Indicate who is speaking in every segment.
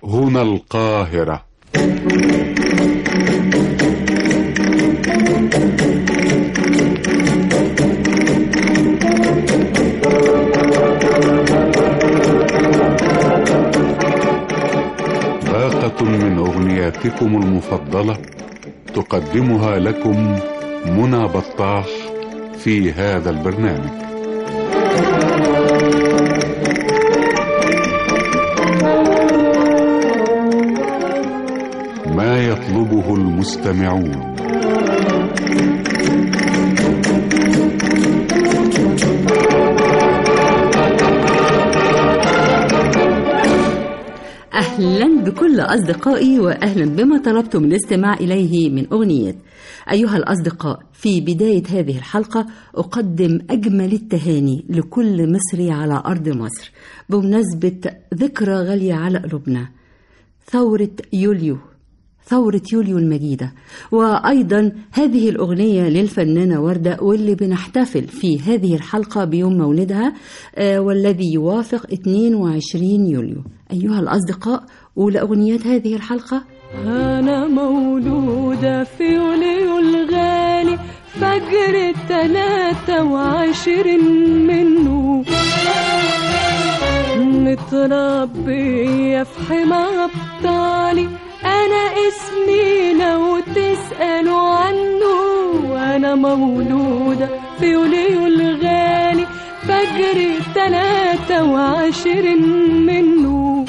Speaker 1: هنا القاهرة باقة من أغنياتكم المفضلة تقدمها لكم منى بطاح في هذا البرنامج ما يطلبه المستمعون
Speaker 2: أهلا بكل أصدقائي وأهلا بما طلبتم الاستماع إليه من أغنية أيها الأصدقاء في بداية هذه الحلقة أقدم أجمل التهاني لكل مصري على أرض مصر بمناسبة ذكرى غالية على قلوبنا ثورة يوليو ثورة يوليو المجيدة وأيضا هذه الأغنية للفنانة وردة واللي بنحتفل في هذه الحلقة بيوم مولدها آه، والذي يوافق 22 يوليو أيها الأصدقاء أولى أغنيات هذه الحلقة
Speaker 3: أنا مولودة في يوليو الغالي فجر التلاتة وعشرين منه متربية في حمى أبطالي أنا اسمي لو تسألوا عنه أنا مولودة في يوليو الغالي فجر تلاتة وعشرين منه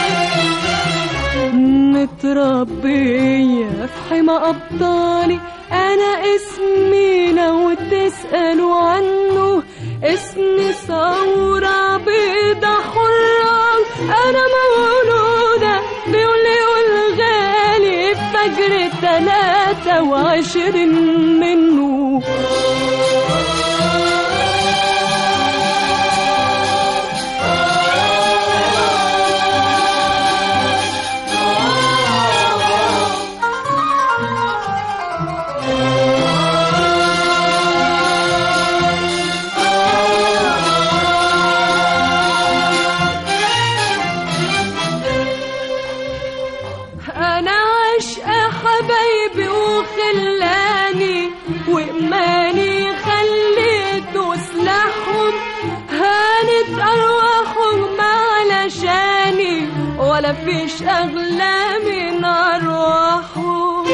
Speaker 3: متربية في حمى أبطالي أنا اسمي لو تسألوا عنه اسمي ثورة بيضة حرة أنا مولودة بيوليو الغالي فجر تلاتة وعشرين منه أنا عشقة حبايبي وخلاني وإيماني خليته سلاحهم هانت أرواحهم علشاني ولا فيش أغلى من أرواحهم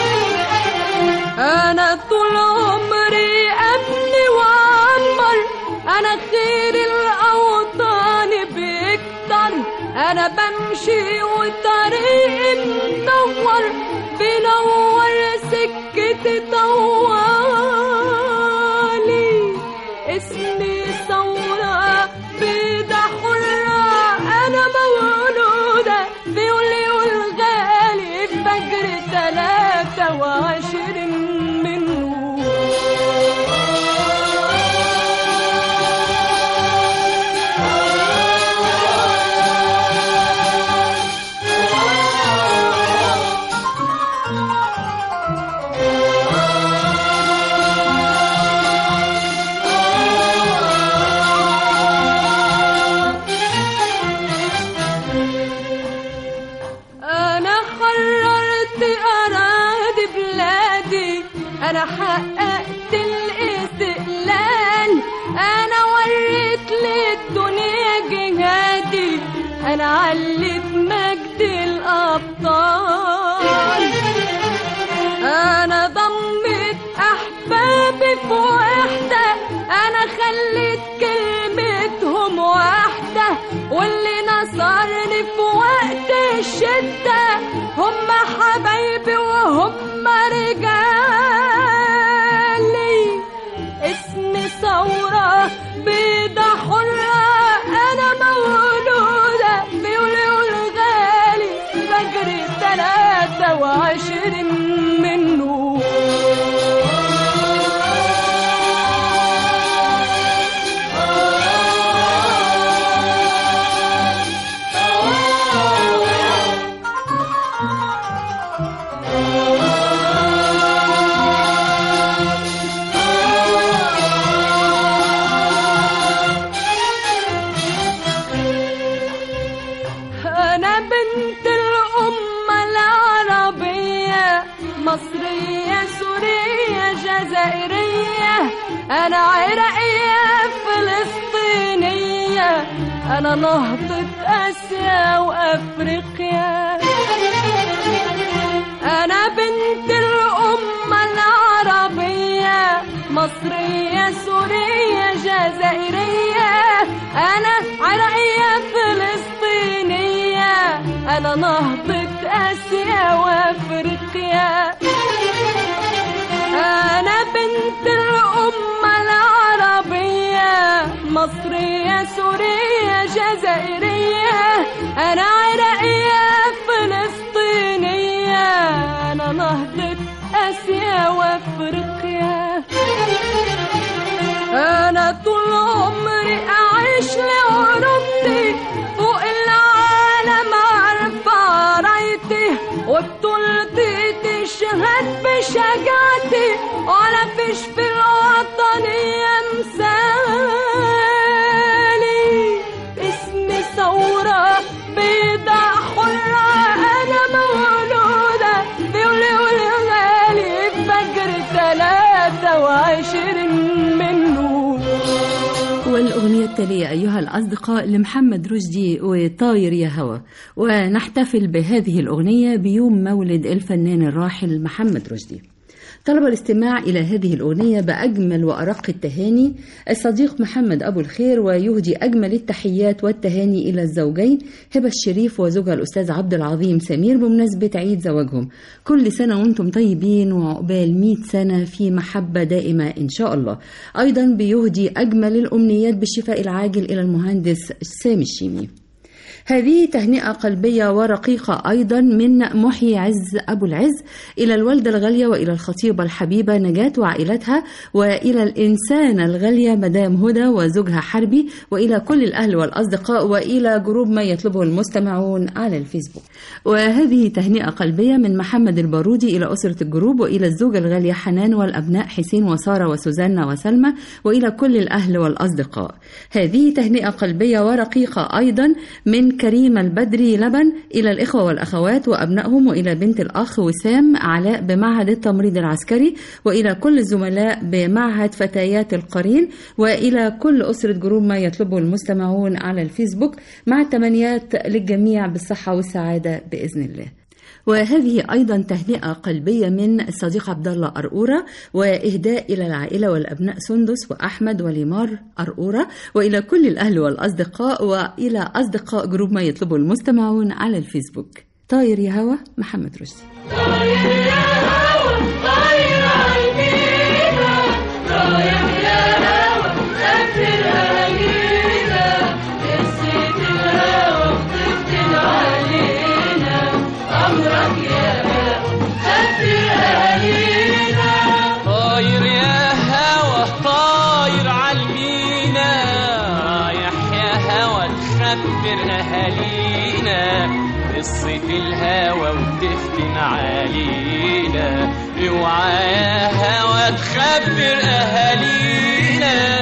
Speaker 3: أنا طول عمري أبني وأعمر أنا خير الأوطان بيكتر أنا بمشي وطريقي منور بنور سكتي طوالي اسمي ثورة بيضة حرة أنا مولودة في يوليو الغالي فجر تلاتة وعشرين منه أنا حررت أراضي بلادي أنا حققت الاستقلال أنا وريت للدنيا جهادي أنا علت مجد الأبطال أنا ضمت أحبابي في وحدة أنا خليت كلمتهم واحدة واللي نصرني في وقت الشدة هم حبايبي وهم رجالي اسمي ثورة بيضة حرة أنا مولودة في يوليو الغالي فجر تلاتة وعشرين منه مصرية سورية جزائرية أنا عراقية فلسطينية أنا نهضة آسيا وأفريقيا أنا بنت الأمة العربية مصرية سورية جزائرية أنا عراقية فلسطينية أنا نهضة آسيا وأفريقيا أنا بنت الأمة العربية مصرية سورية جزائرية أنا عراقية فلسطينية أنا نهضة آسيا وأفريقيا أنا طول عمري أعيش لأوروبتي فوق العالم عارفة رايتي وبطولتي تشهد بشجاعتي ولا فيش في الوطنية مثالي اسمي ثورة بيضة حرة أنا مولودة بيولي والغالي فجر ثلاثة وعشرين منه
Speaker 2: والأغنية التالية أيها الأصدقاء لمحمد رشدي وطاير يا هوى ونحتفل بهذه الأغنية بيوم مولد الفنان الراحل محمد رشدي طلب الاستماع إلى هذه الأغنية بأجمل وأرق التهاني الصديق محمد أبو الخير ويهدي أجمل التحيات والتهاني إلى الزوجين هبة الشريف وزوجها الأستاذ عبد العظيم سمير بمناسبة عيد زواجهم كل سنة وأنتم طيبين وعقبال 100 سنة في محبة دائمة إن شاء الله أيضا بيهدي أجمل الأمنيات بالشفاء العاجل إلى المهندس سامي الشيمي هذه تهنئة قلبية ورقيقة أيضا من محيي عز أبو العز إلى الوالدة الغالية وإلى الخطيبة الحبيبة نجاة وعائلتها وإلى الإنسانة الغالية مدام هدى وزوجها حربي وإلى كل الأهل والأصدقاء وإلى جروب ما يطلبه المستمعون على الفيسبوك وهذه تهنئة قلبية من محمد البارودي إلى أسرة الجروب وإلى الزوجة الغالية حنان والأبناء حسين وسارة وسوزانا وسلمى وإلى كل الأهل والأصدقاء هذه تهنئة قلبية ورقيقة أيضا من كريم البدري لبن إلى الإخوة والأخوات وأبنائهم وإلى بنت الأخ وسام علاء بمعهد التمريض العسكري وإلى كل الزملاء بمعهد فتيات القرين وإلى كل أسرة جروب ما يطلبه المستمعون على الفيسبوك مع التمنيات للجميع بالصحة والسعادة بإذن الله وهذه ايضا تهنئه قلبيه من الصديق عبد الله ارقوره واهداء الى العائله والابناء سندس واحمد وليمار ارقوره والى كل الاهل والاصدقاء والى اصدقاء جروب ما يطلبه المستمعون على الفيسبوك طاير يا هوا محمد رشدي
Speaker 4: طاير يا هوا طاير عالمينا رايح يا هوا تخبر اهالينا قصة الهوى وتفتن علينا اوعى يا هوا تخبر اهالينا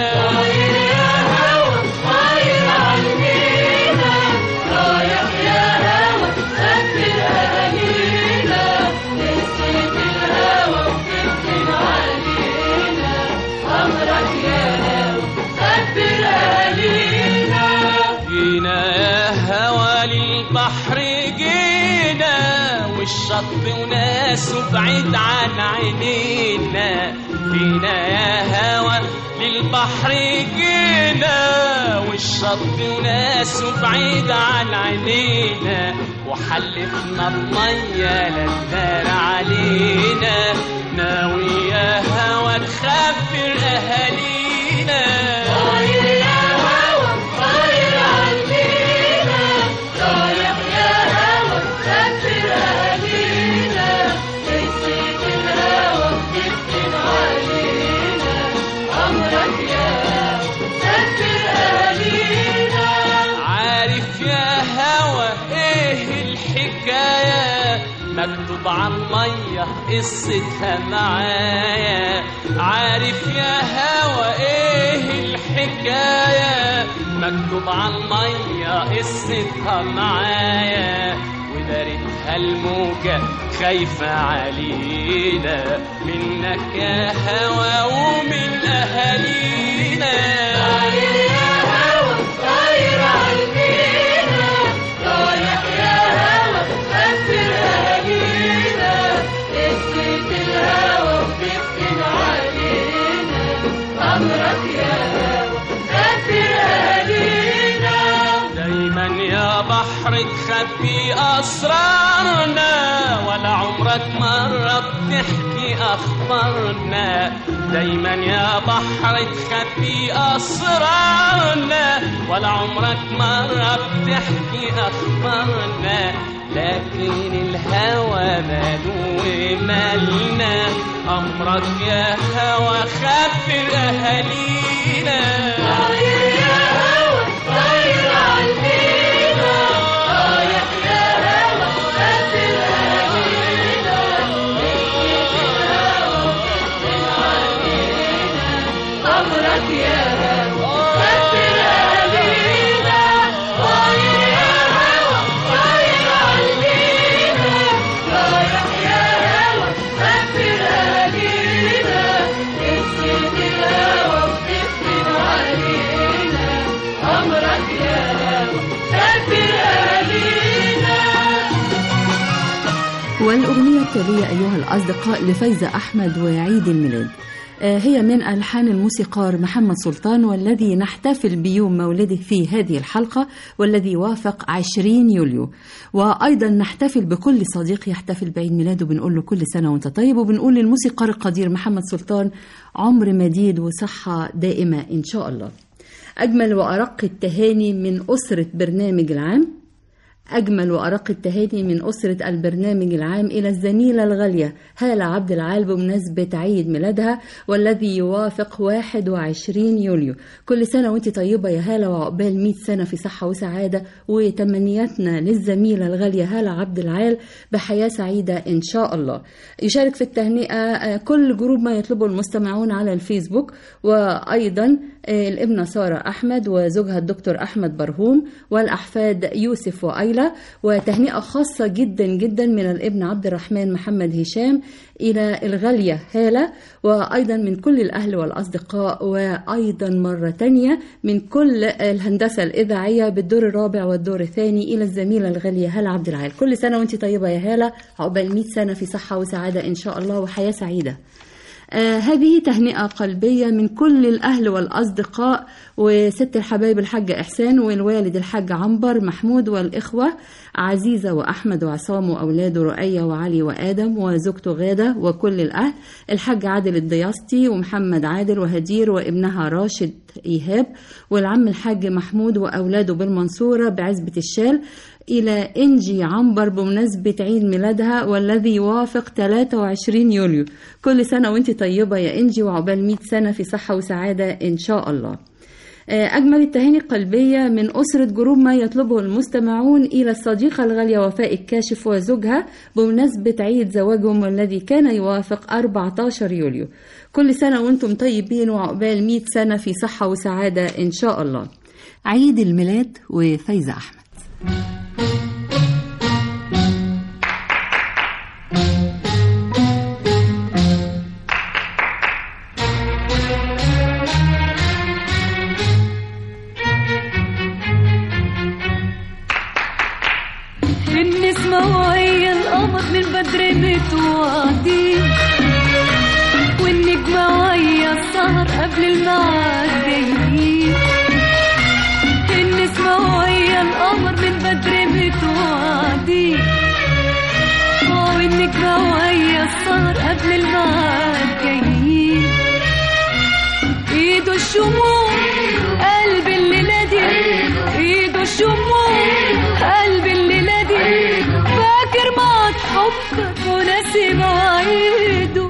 Speaker 4: جينا يا هوا للبحر جينا والشط وناسه بعيد عن عينينا جينا يا هوا للبحر جينا والشط وناسه بعيد عن عينينا وحلفنا المية للدار علينا ناوي يا هوا تخبر أهالينا عارف يا هوا ايه الحكاية مكتوب على المية قصتها معايا عارف يا هوا ايه الحكاية مكتوب على المية قصتها معايا ودارت هالموجة خايفة علينا منك يا هوى ومن أهالينا دايما يا بحر تخبي أسرارنا ولا عمرك مرة بتحكي أخبارنا دايما يا بحر تخبي أسرارنا ولا عمرك مرة بتحكي أخبارنا لكن الهوى ماله مالنا أمرك يا هوى خبر أهالينا
Speaker 2: والأغنية التالية أيها الأصدقاء لفايزة أحمد وعيد الميلاد آه، هي من ألحان الموسيقار محمد سلطان والذي نحتفل بيوم مولده في هذه الحلقة والذي يوافق 20 يوليو وأيضا نحتفل بكل صديق يحتفل بعيد ميلاده بنقول له كل سنة وانت طيب وبنقول للموسيقار القدير محمد سلطان عمر مديد وصحة دائمة إن شاء الله أجمل وأرق التهاني من أسرة برنامج العام أجمل وأرق التهاني من أسرة البرنامج العام إلى الزميلة الغالية هالة عبد العال بمناسبة عيد ميلادها والذي يوافق 21 يوليو كل سنة وانت طيبة يا هالة وعقبال 100 سنة في صحة وسعادة وتمنياتنا للزميلة الغالية هالة عبد العال بحياة سعيدة إن شاء الله يشارك في التهنئة آه، كل جروب ما يطلبه المستمعون على الفيسبوك وأيضا آه، الابنة سارة أحمد وزوجها الدكتور أحمد برهوم والأحفاد يوسف وأيلا وتهنئة خاصة جدا جدا من الابن عبد الرحمن محمد هشام إلى الغالية هالة وأيضا من كل الأهل والأصدقاء وأيضا مرة تانية من كل الهندسة الإذاعية بالدور الرابع والدور الثاني إلى الزميلة الغالية هالة عبد العال كل سنة وانت طيبة يا هالة عقبال 100 سنة في صحة وسعادة إن شاء الله وحياة سعيدة آه هذه تهنئة قلبية من كل الأهل والأصدقاء وست الحبايب الحاج إحسان والوالد الحاج عنبر محمود والإخوة عزيزة وأحمد وعصام وأولاده رؤية وعلي وآدم وزوجته غادة وكل الأهل الحاج عادل الدياسطي ومحمد عادل وهدير وابنها راشد إيهاب والعم الحاج محمود وأولاده بالمنصورة بعزبة الشال إلى إنجي عنبر بمناسبة عيد ميلادها والذي يوافق 23 يوليو كل سنة وانت طيبة يا إنجي وعقبال 100 سنة في صحة وسعادة إن شاء الله آه، أجمل التهاني القلبية من أسرة جروب ما يطلبه المستمعون إلى الصديقة الغالية وفاء الكاشف وزوجها بمناسبة عيد زواجهم والذي كان يوافق 14 يوليو كل سنة وانتم طيبين وعقبال 100 سنة في صحة وسعادة إن شاء الله عيد الميلاد وفايزة أحمد
Speaker 3: النسمة وهي القمر من بدري متوعدين والنجمة وهي السهر قبل الميعاد جايين النسمة وهي القمر من بدري متوعدين والنجمة وهي السهر قبل الميعاد جايين ايده الشموع قلب الليلة دي ايده الشموع قلب الليلة دي فاكر ما حبك وناسي مواعيده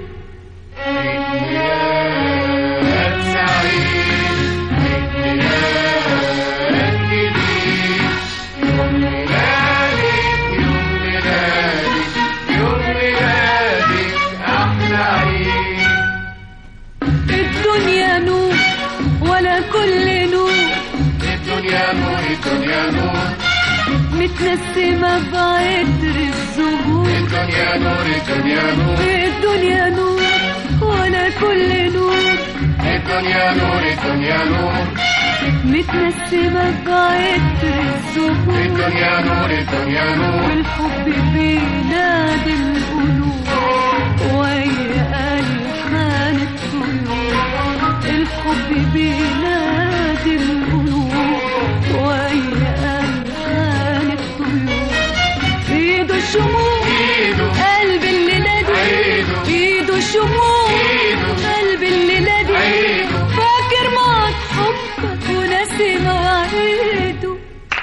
Speaker 3: الدنيا نور ولا كل نور الدنيا نور الدنيا نور متنسمة بعطر الزور
Speaker 5: نور الدنيا نور
Speaker 3: الدنيا نور ولا كل نور
Speaker 5: الدنيا نور الدنيا نور
Speaker 3: متنسمة بعطر الزهور
Speaker 5: الدنيا نور الدنيا نور
Speaker 3: والحب بينادي القلوب ويا ألحان الطيور الحب بينادي القلوب ويا ألحان الطيور ايده الشموع
Speaker 5: ايده
Speaker 3: قلب اللي نادي
Speaker 5: ايده
Speaker 3: ايده الشموع
Speaker 5: ايده
Speaker 3: قلب اللي نادي
Speaker 5: ايده
Speaker 3: فاكر ما حبك وناسي مواعيده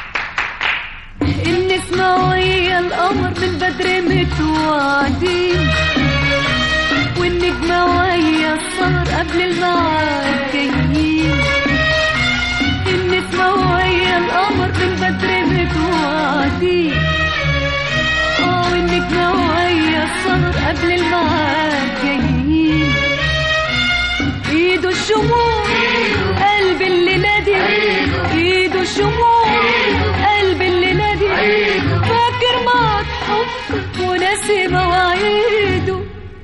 Speaker 3: النسمة ويا القمر من بدري متوعدين والنجمة ويا السهر قبل الميعاد جايين النسمة ويا القمر من بدري متوعدين اه والنجمة ويا السهر قبل الميعاد جايين ايده الشموع قلب اللي نادي ايده الشموع قلب اللي نادي فاكر ما حبك وناسي مواعيده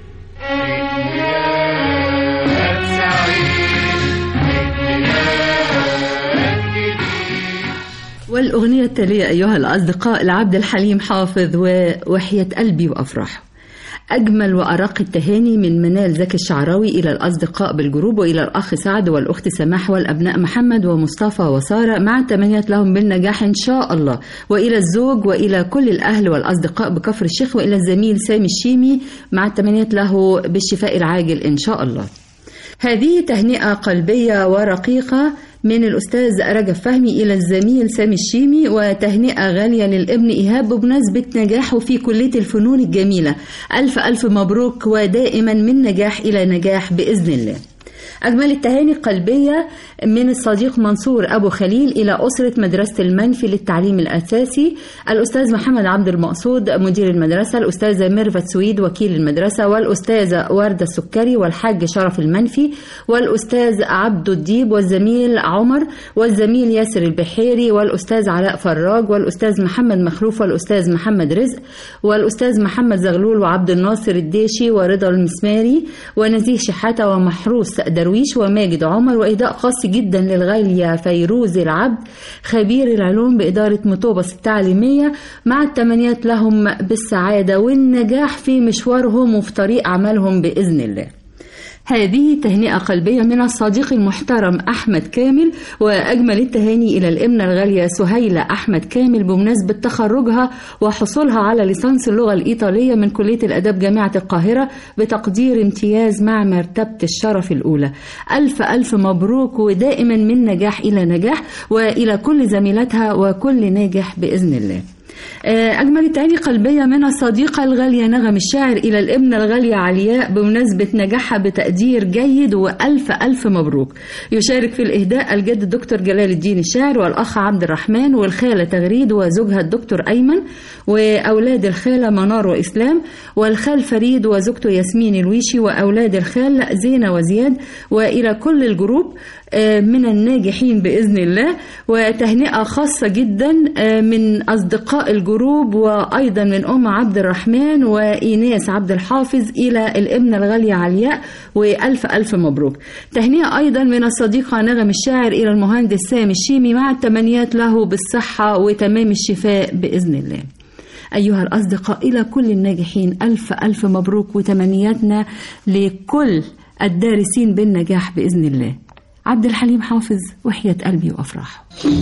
Speaker 2: والأغنية التالية أيها الأصدقاء لعبد الحليم حافظ ووحية قلبي وأفراحه أجمل وأرق التهاني من منال زكي الشعراوي إلى الأصدقاء بالجروب وإلى الأخ سعد والأخت سماح والأبناء محمد ومصطفى وسارة مع التمنيات لهم بالنجاح إن شاء الله وإلى الزوج وإلى كل الأهل والأصدقاء بكفر الشيخ وإلى الزميل سامي الشيمي مع التمنيات له بالشفاء العاجل إن شاء الله هذه تهنئة قلبية ورقيقة من الأستاذ رجب فهمي إلى الزميل سامي الشيمي وتهنئة غالية للابن إيهاب بمناسبة نجاحه في كلية الفنون الجميلة ألف ألف مبروك ودائما من نجاح إلى نجاح بإذن الله أجمل التهاني القلبية من الصديق منصور أبو خليل إلى أسرة مدرسة المنفي للتعليم الأساسي الأستاذ محمد عبد المقصود مدير المدرسة الأستاذة ميرفت سويد وكيل المدرسة والأستاذة وردة السكري والحاج شرف المنفي والأستاذ عبد الديب والزميل عمر والزميل ياسر البحيري والأستاذ علاء فراج والأستاذ محمد مخلوف والأستاذ محمد رزق والأستاذ محمد زغلول وعبد الناصر الديشي ورضا المسماري ونزيه شحاتة ومحروس درويش وماجد عمر وإهداء خاص جدا للغالية فيروز العبد خبير العلوم بإدارة مطوبس التعليمية مع التمنيات لهم بالسعادة والنجاح في مشوارهم وفي طريق عملهم بإذن الله هذه تهنئة قلبية من الصديق المحترم أحمد كامل وأجمل التهاني إلى الإمنة الغالية سهيلة أحمد كامل بمناسبة تخرجها وحصولها على ليسانس اللغة الإيطالية من كلية الأداب جامعة القاهرة بتقدير امتياز مع مرتبة الشرف الأولى ألف ألف مبروك ودائما من نجاح إلى نجاح وإلى كل زميلاتها وكل ناجح بإذن الله أجمل التهاني قلبية من الصديقة الغالية نغم الشاعر إلى الابنة الغالية علياء بمناسبة نجاحها بتقدير جيد وألف ألف مبروك يشارك في الإهداء الجد الدكتور جلال الدين الشاعر والأخ عبد الرحمن والخالة تغريد وزوجها الدكتور أيمن وأولاد الخالة منار وإسلام والخال فريد وزوجته ياسمين الويشي وأولاد الخال زينة وزياد وإلى كل الجروب من الناجحين بإذن الله وتهنئة خاصة جدا من أصدقاء الجروب وأيضا من أم عبد الرحمن وإيناس عبد الحافظ إلى الابنة الغالية علياء وألف ألف مبروك تهنئة أيضا من الصديقة نغم الشاعر إلى المهندس سامي الشيمي مع التمنيات له بالصحة وتمام الشفاء بإذن الله أيها الأصدقاء إلى كل الناجحين ألف ألف مبروك وتمنياتنا لكل الدارسين بالنجاح بإذن الله عبد الحليم حافظ وحياة قلبي وأفراحه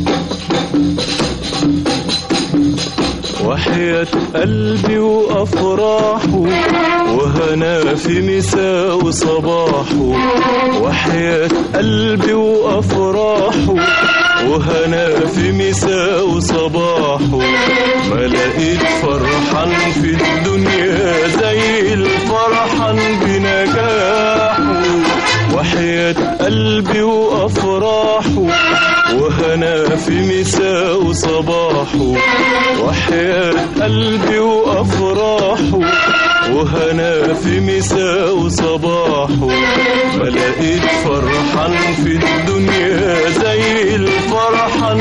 Speaker 6: وحياة قلبي وأفراحه وهنا في مساء وصباحه وحياة قلبي وأفراحه وهنا في مساء وصباحه ما لقيت فرحان في الدنيا زي الفرحان بنجاحه وحياة قلبي وأفراحه وهنا في مساء وصباحه وحياة قلبي وأفراحه وهنا في مساء وصباحه ما لقيت فرحان في الدنيا زي الفرحان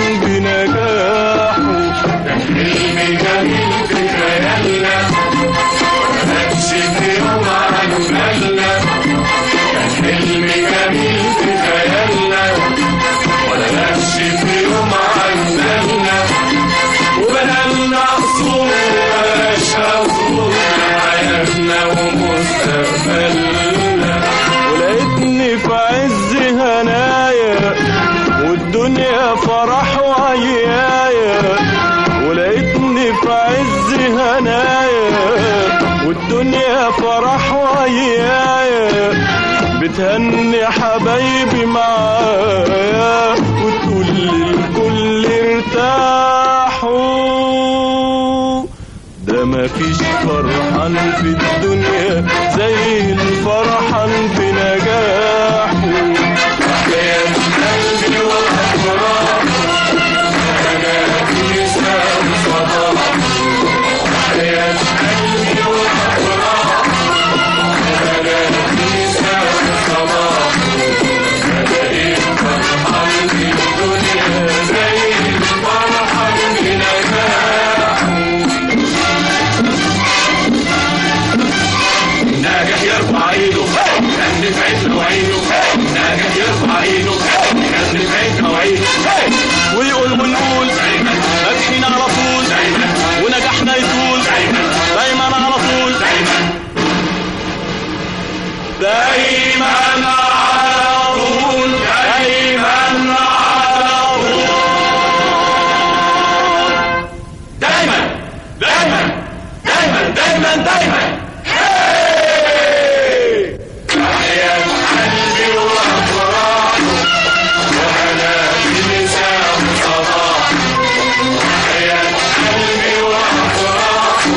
Speaker 6: بنجاحه
Speaker 5: حلم جميل في خيالنا
Speaker 6: الدنيا فرح ويايا بتهني حبايبي معايا وتقول للكل ارتاحوا ده مفيش فرحان في الدنيا زي الفرحان بنجاحه
Speaker 5: حياة قلبي وأفراح أنا نساء صباح حياة قلبي وأفراح أنا نساء صباح أنا إيه فرحان في الدنيا زي الفرحان بنجاح ناجح يرفع ايده كان في عينه وعينه ناجح يرفع ايده كان في عينه وعينه
Speaker 6: ويقول ونقول ناجحين على طول ونجاحنا يطول دايما على طول
Speaker 5: دايما على طول دايما على طول دايما دايما دايما دايما دايما هاي! تحيا قلبي وافراحه وانا بنساء صباح تحيا قلبي وافراحه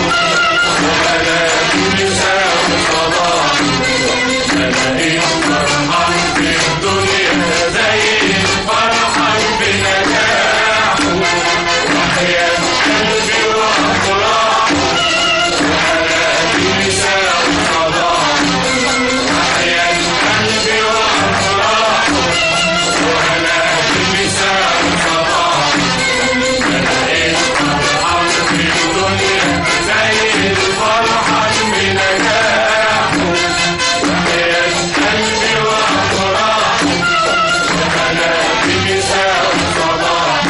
Speaker 5: وانا بنساء صباح انا ايه فرحان في الدنيا زي الفرحان بنجاحه وحياة قلبي وافراحه وانا بنساء صباح وحياة قلبي وافراحه وانا بنساء صباح انا ايه فرحان في الدنيا زي الفرحان بنجاحه وحياة قلبي وافراحه وانا بنساء صباح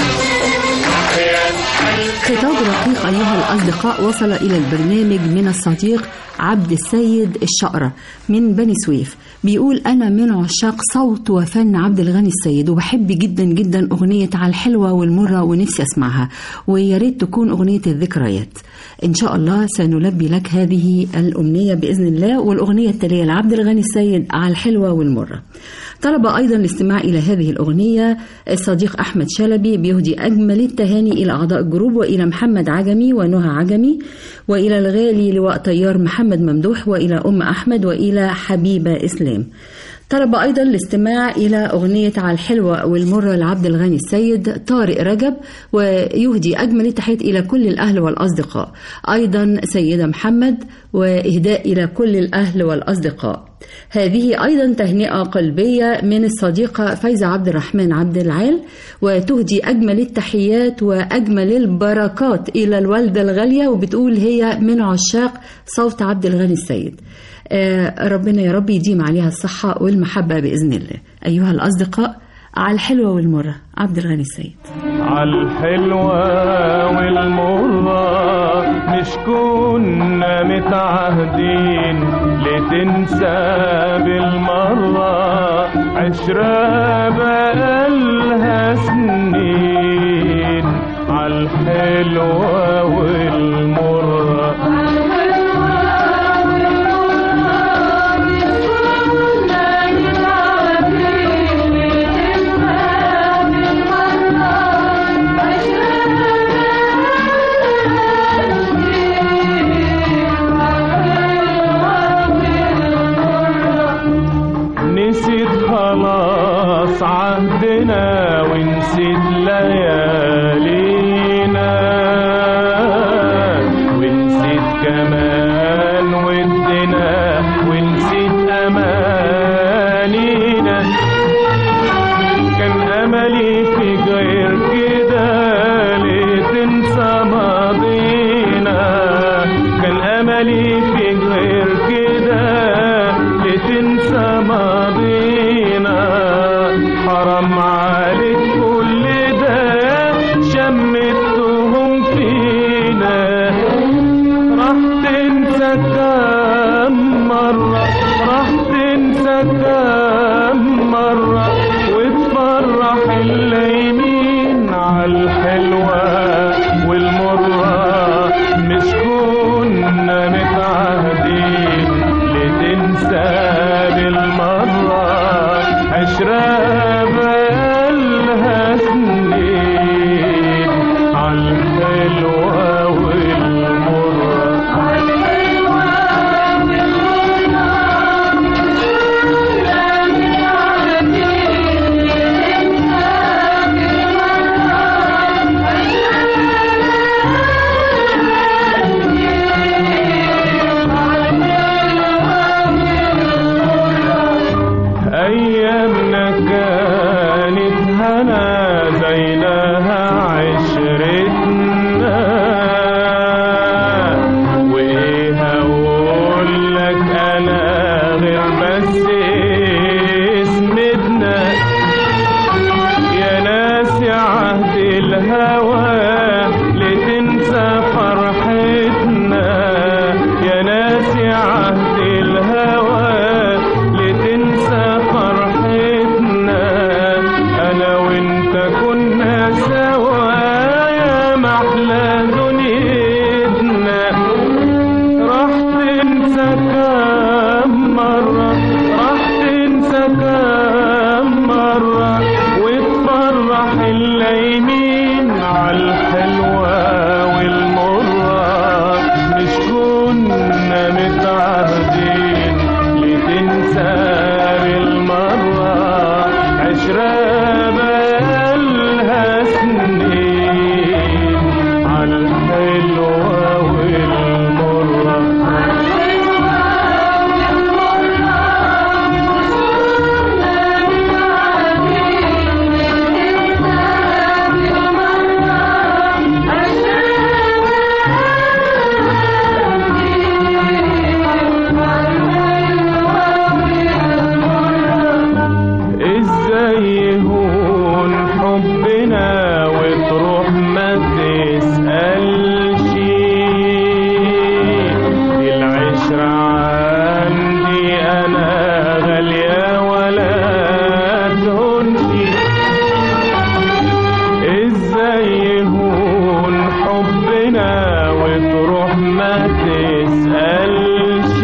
Speaker 5: وحياة
Speaker 2: خطاب رقيق أيها الأصدقاء وصل إلى البرنامج من الصديق عبد السيد الشقرة من بني سويف بيقول أنا من عشاق صوت وفن عبد الغني السيد وبحب جدا جدا أغنية على الحلوة والمرة ونفسي أسمعها ويا ريت تكون أغنية الذكريات إن شاء الله سنلبي لك هذه الأمنية بإذن الله والأغنية التالية لعبد الغني السيد على الحلوة والمرة طلب أيضا الاستماع إلى هذه الأغنية الصديق أحمد شلبي بيهدي أجمل التهاني إلى أعضاء الجروب وإلى محمد عجمي ونهى عجمي وإلى الغالي لواء طيار محمد ممدوح وإلى أم أحمد وإلى حبيبة إسلام طلب أيضا الاستماع إلى أغنية على الحلوة والمرة لعبد الغني السيد طارق رجب ويهدي أجمل التحيات إلى كل الأهل والأصدقاء أيضا سيدة محمد وإهداء إلى كل الأهل والأصدقاء هذه أيضا تهنئة قلبية من الصديقة فايزة عبد الرحمن عبد العال وتهدي أجمل التحيات وأجمل البركات إلى الوالدة الغالية وبتقول هي من عشاق صوت عبد الغني السيد آه، ربنا يا رب يديم عليها الصحة والمحبة بإذن الله أيها الأصدقاء على الحلوة والمرة عبد الغني السيد
Speaker 6: عالحلوة والمرة مش كنا متعهدين لتنسى بالمرة عشرة بقالها سنين عالحلوة والمرة نسيت خلاص عهدنا ونسيت ليالينا ونسيت كمان ودنا ونسيت أمانينا كان أملي في غير كده ليه تنسى ماضينا كان أملي في غير كده ليه تنسى ماضينا حرام عليك كل ده شمتهم فينا راح تنسى كم مرة راح تنسى كم مرة وتفرح الليمين عالحلوة والمرة مش كنا متعهدين تنسى كم مرة راح تنسى كم مرة وتفرح الليمين عالحلوة والمرة مش كنا متعهدين لتنسى بالمرة عشرة بقالها سنين عالحلوة والمرة ازاي يهون حبنا وتروح ما تسألش العشرة عندي انا غالية ولا تهونش ازاي يهون حبنا وتروح ما تسألش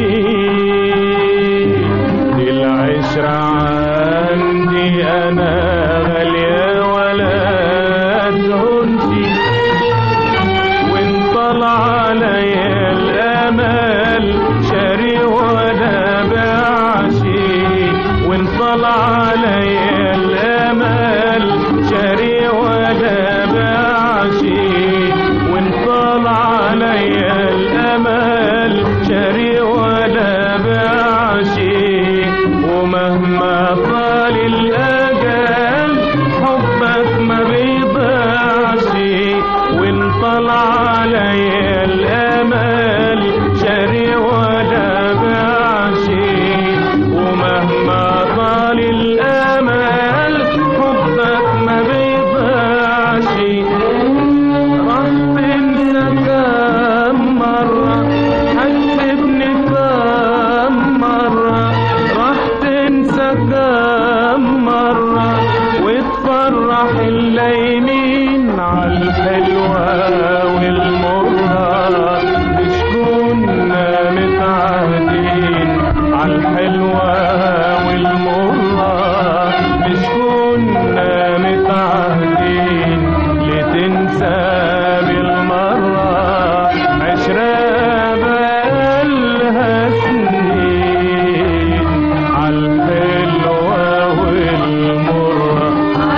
Speaker 6: دي العشرة عندي أنا غالية ولا تهونش وإن طلع عليا الأمل شاري ولا بعشي وإن طلع عليا الأمل شاري ولا بعشي وإن طلع عليا الأمل شاري ولا بعشي ومهما طال الأجل حبك ما بيضيعش وإن طلع عليا الأمل شاري ولا بعشي ومهما طال الأمل حبك ما بيضيعش راح تنسى كم مرة حسبني كم مرة راح تنسى كم مرة وتفرح الليمين عالحلوة والمرة مش كنا متعهدين عالحلوة والمرة مش كنا متعهدين لتنسى بالمرة عشرة بقالها سنين عالحلوة والمرة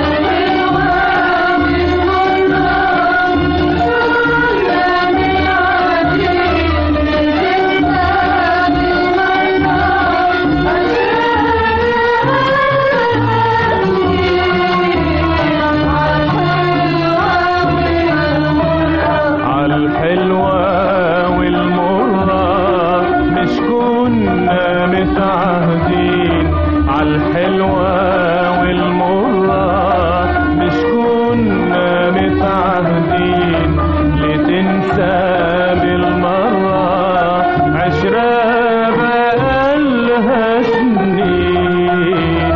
Speaker 6: عالحلوة والمرة مش كنا متعهدين عالحلوة والمرة مش كنا متعهدين لتنسى بالمرة عشرة بقالها سنين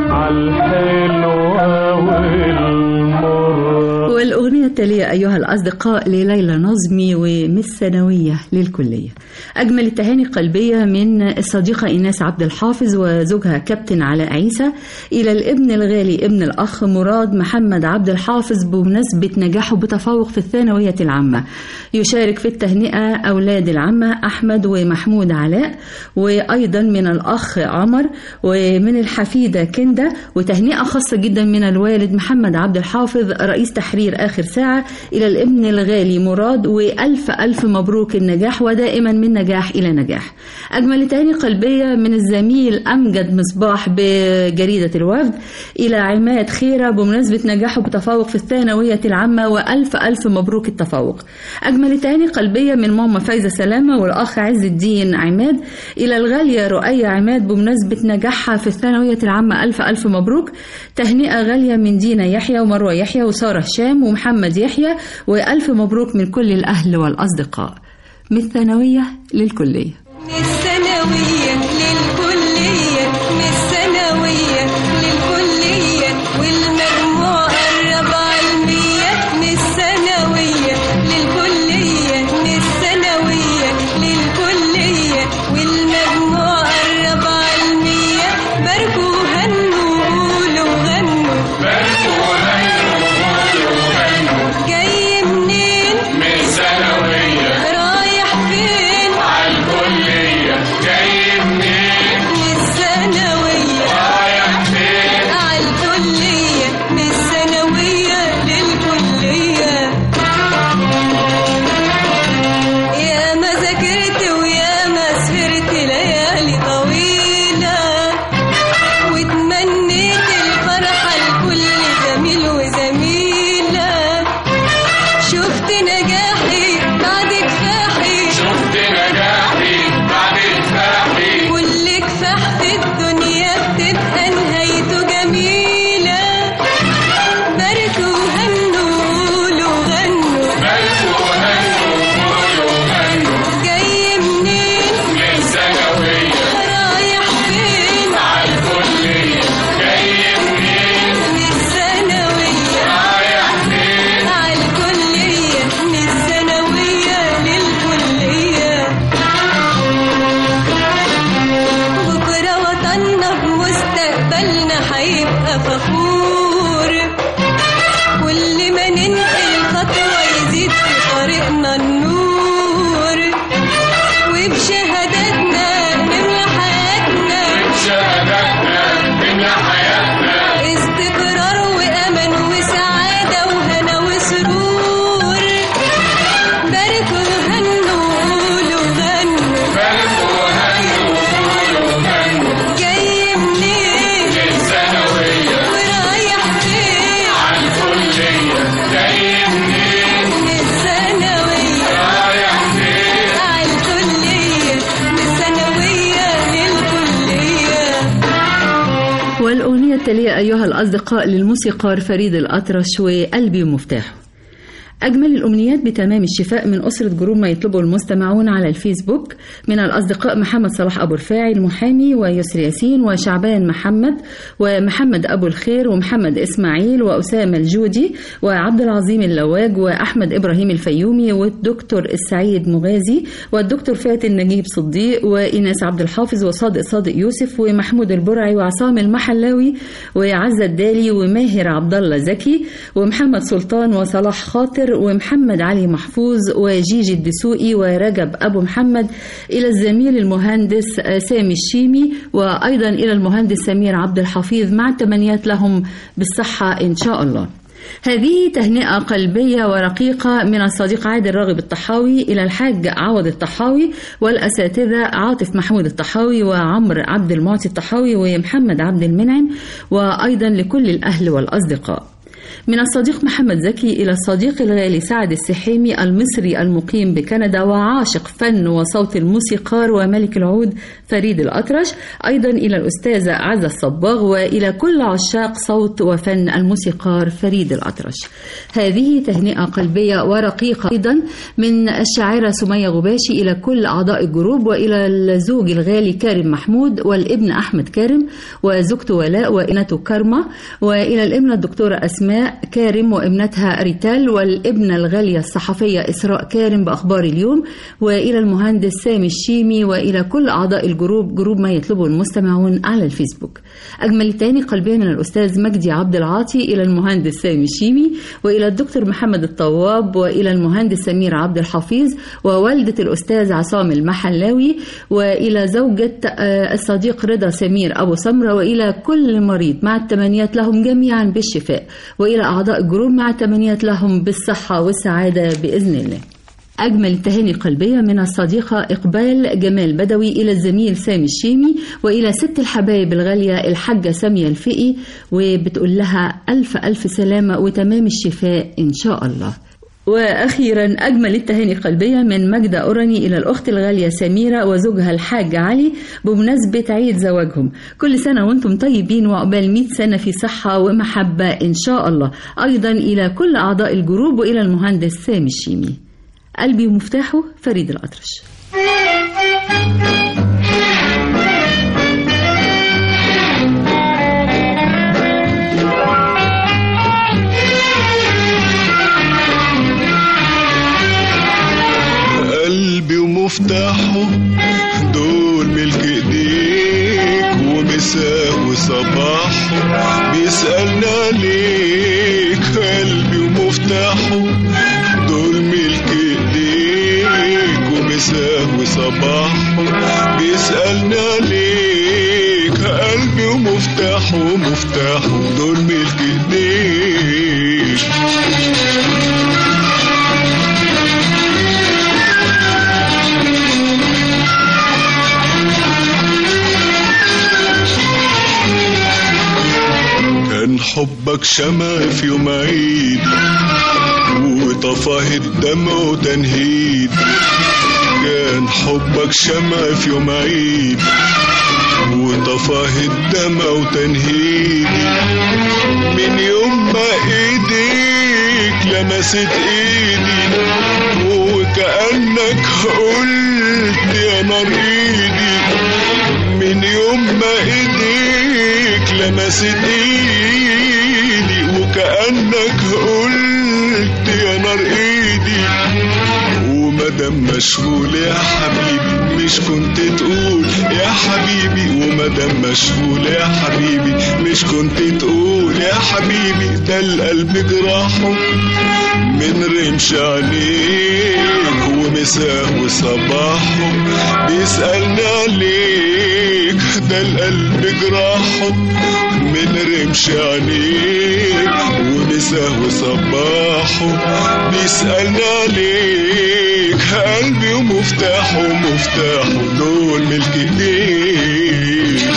Speaker 6: عالحلوة والمرة
Speaker 2: والأغنية التالية أيها الأصدقاء لليلى نظمي ومس ثانوية للكلية أجمل التهاني القلبية من الصديقة إيناس عبد الحافظ وزوجها كابتن علاء عيسى إلى الابن الغالي ابن الأخ مراد محمد عبد الحافظ بمناسبة نجاحه بتفوق في الثانوية العامة يشارك في التهنئة أولاد العمة أحمد ومحمود علاء وأيضا من الأخ عمر ومن الحفيدة كندا وتهنئة خاصة جدا من الوالد محمد عبد الحافظ رئيس تحرير آخر ساعة إلى الابن الغالي مراد وألف ألف مبروك النجاح ودائما من نجاح إلى نجاح أجمل تهاني قلبية من الزميل أمجد مصباح بجريدة الوفد إلى عماد خيرة بمناسبة نجاحه بتفوق في الثانوية العامة وألف ألف مبروك التفوق أجمل تهاني قلبية من ماما فايزة سلامة والأخ عز الدين عماد إلى الغالية رؤية عماد بمناسبة نجاحها في الثانوية العامة ألف ألف مبروك تهنئة غالية من دينا يحيى ومروة يحيى وسارة هشام ومحمد يحيى وألف مبروك من كل الأهل والأصدقاء من الثانوية للكلية
Speaker 3: من الثانوية للكلية من الثانوية للكلية والمجموع قرب علمية من الثانوية للكلية من الثانوية للكلية
Speaker 2: الأغنية التالية أيها الأصدقاء للموسيقار فريد الأطرش وقلبي ومفتاحه أجمل الأمنيات بتمام الشفاء من أسرة جروب ما يطلبه المستمعون على الفيسبوك من الأصدقاء محمد صلاح أبو رفاعي المحامي ويسر ياسين وشعبان محمد ومحمد أبو الخير ومحمد إسماعيل وأسامة الجودي وعبد العظيم اللواج وأحمد إبراهيم الفيومي والدكتور السعيد مغازي والدكتور فاتن نجيب صديق وإيناس عبد الحافظ وصادق صادق يوسف ومحمود البرعي وعصام المحلاوي وعزة الدالي وماهر عبد الله زكي ومحمد سلطان وصلاح خاطر ومحمد علي محفوظ وجيجي الدسوقي ورجب أبو محمد إلى الزميل المهندس سامي الشيمي وأيضا إلى المهندس سمير عبد الحفيظ مع التمنيات لهم بالصحة إن شاء الله هذه تهنئة قلبية ورقيقة من الصديق عادل راغب الطحاوي إلى الحاج عوض الطحاوي والأساتذة عاطف محمود الطحاوي وعمر عبد المعطي الطحاوي ومحمد عبد المنعم وأيضا لكل الأهل والأصدقاء من الصديق محمد زكي إلى الصديق الغالي سعد السحيمي المصري المقيم بكندا وعاشق فن وصوت الموسيقار وملك العود فريد الأطرش أيضا إلى الأستاذة عزة الصباغ وإلى كل عشاق صوت وفن الموسيقار فريد الأطرش هذه تهنئة قلبية ورقيقة أيضا من الشاعرة سمية غباشي إلى كل أعضاء الجروب وإلى الزوج الغالي كارم محمود والابن أحمد كارم وزوجته ولاء وابنته كرمة وإلى الابنة الدكتورة أسماء كارم وابنتها ريتال والابنة الغالية الصحفية إسراء كارم بأخبار اليوم وإلى المهندس سامي الشيمي وإلى كل أعضاء الجروب جروب ما يطلبه المستمعون على الفيسبوك أجمل التاني قلبيا من الأستاذ مجدي عبد العاطي إلى المهندس سامي الشيمي وإلى الدكتور محمد الطواب وإلى المهندس سمير عبد الحفيظ ووالدة الأستاذ عصام المحلاوي وإلى زوجة آه، الصديق رضا سمير أبو سمرة وإلى كل مريض مع التمنيات لهم جميعا بالشفاء وإلى أعضاء الجروب مع التمنيات لهم بالصحة والسعادة بإذن الله أجمل التهاني القلبية من الصديقة إقبال جمال بدوي إلى الزميل سامي الشيمي وإلى ست الحبايب الغالية الحاجة سامية الفقي وبتقول لها ألف ألف سلامة وتمام الشفاء إن شاء الله وأخيرا أجمل التهاني القلبية من مجدة أوراني إلى الأخت الغالية سميرة وزوجها الحاج علي بمناسبة عيد زواجهم كل سنة وأنتم طيبين وعقبال 100 سنة في صحة ومحبة إن شاء الله أيضا إلى كل أعضاء الجروب وإلى المهندس سامي الشيمي قلبي ومفتاحه فريد الأطرش
Speaker 7: قلبي ومفتاحه دول ملك ايديك ومساء وصباحه بيسألنا ليك قلبي ومفتاحه دول ملك ايديك ومساء وصباحه بيسألنا ليك قلبي ومفتاحه مفتاحه دول ملك ايديك كان حبك شمع في يوم عيد وطفاه الدمع وتنهيد كان حبك شمع في يوم عيد وطفاه الدمع وتنهيد من يوم ما ايديك لمست ايدي وكأنك قلت يا نار ايدي من يوم ما ايديك لمست ايدي وكأنك قلت يا نار ايدي ومادام مشغول يا حبيبي مش كنت تقول يا حبيبي ومادام مشغول يا حبيبي مش كنت تقول يا حبيبي ده القلب جراحه من رمش عينيك ومساه وصباحه بيسألنا ليك ده القلب جراحه من رمش عينيك ومساه وصباحه بيسألنا ليك قلبي ومفتاحه مفتاحه دول ملك ايديك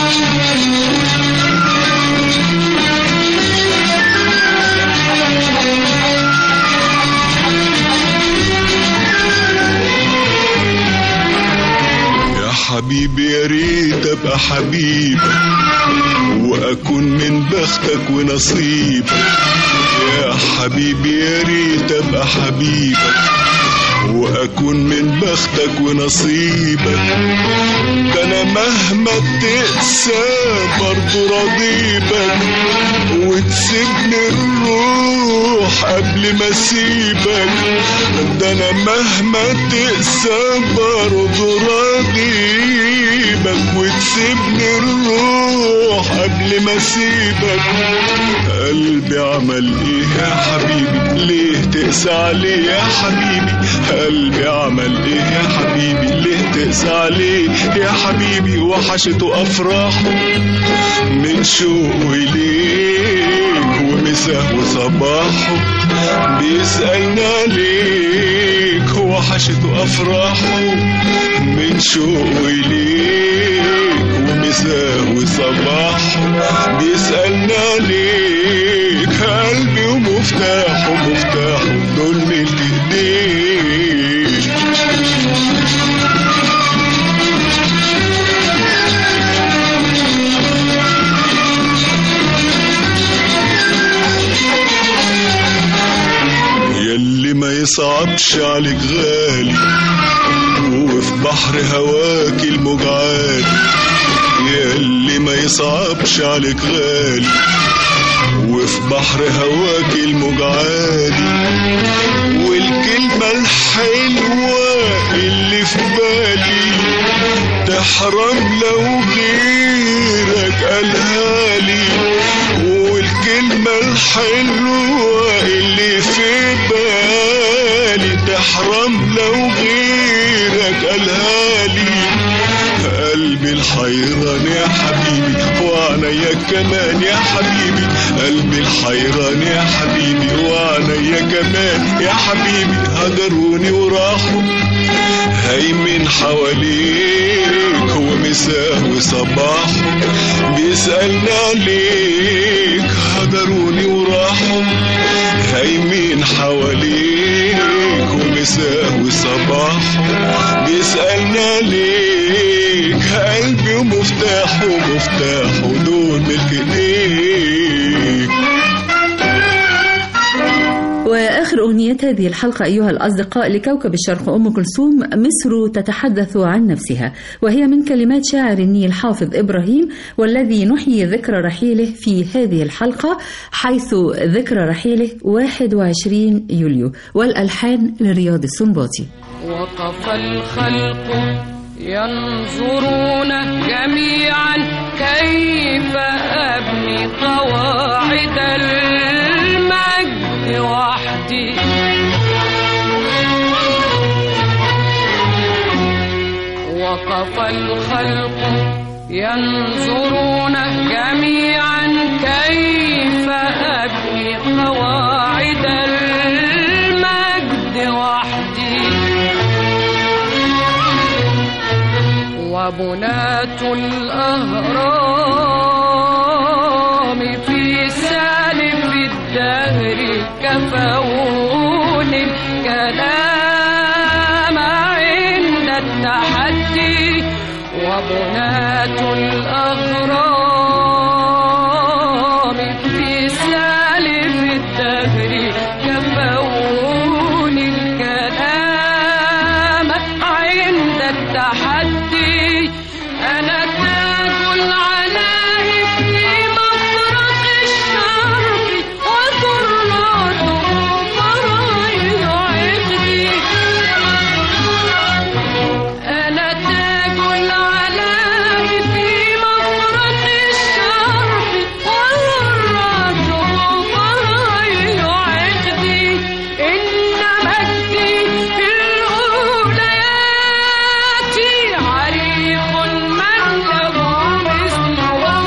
Speaker 7: يا حبيبي يا ريت ابقى حبيبك واكون من بختك ونصيبك يا حبيبي يا ريت ابقى حبيبك واكون من بختك ونصيبك ده انا مهما تقسى برضه راضيبك وتسيبني الروح قبل ما اسيبك ده انا مهما تقسى برضه راضيبك وتسيبني الروح قبل ما اسيبك قلبي عمل ايه يا حبيبي ليه تقسى عليه يا حبيبي قلبي عمل ايه يا حبيبي ليه تقسى عليه يا حبيبي وحشته افراحه من شوقه ليك ومساه وصباحه بيسألنا ليك وحشته افراحه من شوقه ليك ومساه وصباحه بيسألنا ليك قلبي ومفتاحه مفتاحه دول ملك ايديك يلي ما يصعبش عليك غالي وفي بحر هواك الموج عالي يلي ما يصعبش عليك غالي وفي بحر هواك الموج عالي والكلمة الحلوة اللي في بالي تحرم لو غيرك قالها لي والكلمة الحلوة اللي في بالي تحرم لو غيرك قالها لي قلبي الحيران يا حبيبي وعنيا كمان يا حبيبي قلبي الحيران يا حبيبي وعنيا كمان يا حبيبي هجروني وراحوا هيمن حواليك ومساه وصباح بيسألنا عليك هجروني وراحوا هيمن حواليك ومساه وصباح بيسألنا ليك قلبي ومفتاحه ومفتاحه دول ملك ايديك
Speaker 2: وآخر أغنية هذه الحلقة أيها الأصدقاء لكوكب الشرق أم كلثوم مصر تتحدث عن نفسها وهي من كلمات شاعر النيل حافظ إبراهيم والذي نحيي ذكرى رحيله في هذه الحلقة حيث ذكرى رحيله 21 يوليو والألحان لرياض السنباطي
Speaker 3: وقف الخلق ينظرون جميعا كيف أبني قواعد المجد وحدي وقف الخلق ينظرون جميعا كيف أبني قواعد المجد وحدي وبنات الأهرام في سالف الدهر كفون الكلام عند التحدي وبنات الأغرام في سالف الدهر كفون الكلام عند التحدي أنا تاج العلاء في مفرق الشرق وذراته فرائض عقدي أنا تاج العلاء في مفرق الشرق وذراته فرائض عقدي إن مجدي في الأوليات عريق من له مثل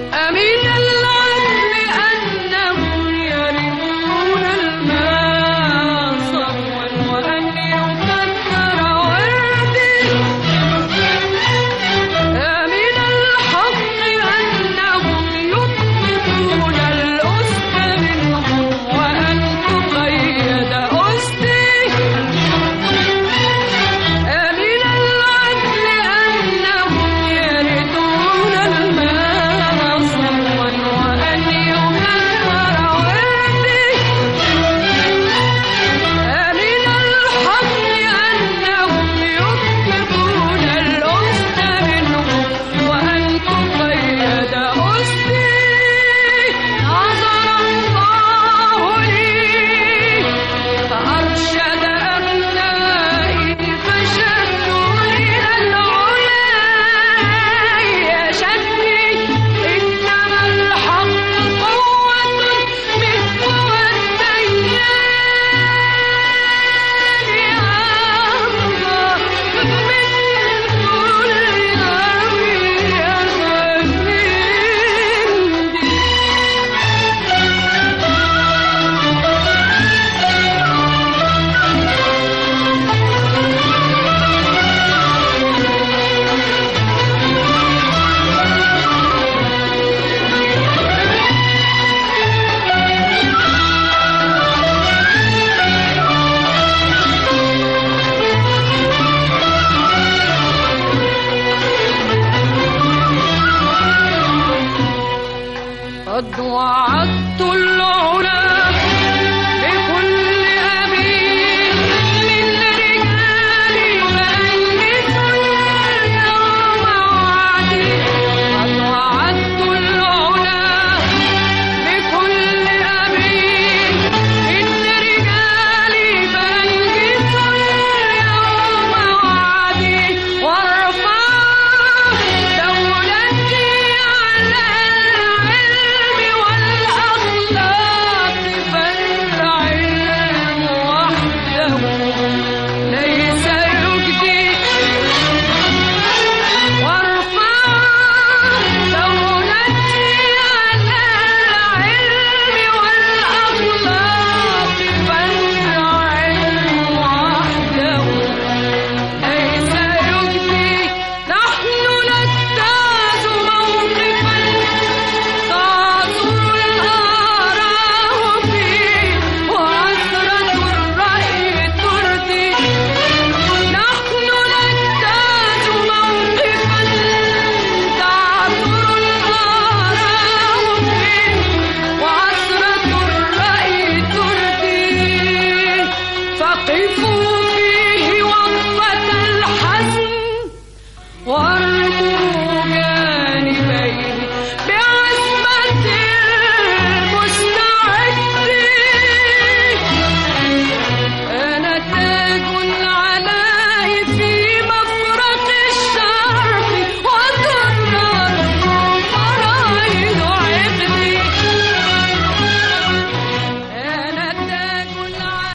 Speaker 3: أمين العدل أنهم يرثون الماء صفوا وأن يكثر وردي أمين الحق أنهم يطلقون الأسد منهم وأن تقيد أسدي أمين العدل أنهم يردون الماء صفوا وأن يكثر وردي أمين الحق أنهم يطلقون الأسد منهم وأن تقيد أسدي عذر الله لي فأرشد أبنائي فشدوا إلى العلا يشدني إنما الحق قوة من قوى الديان أرضى من كل أمر يغني قد وعدت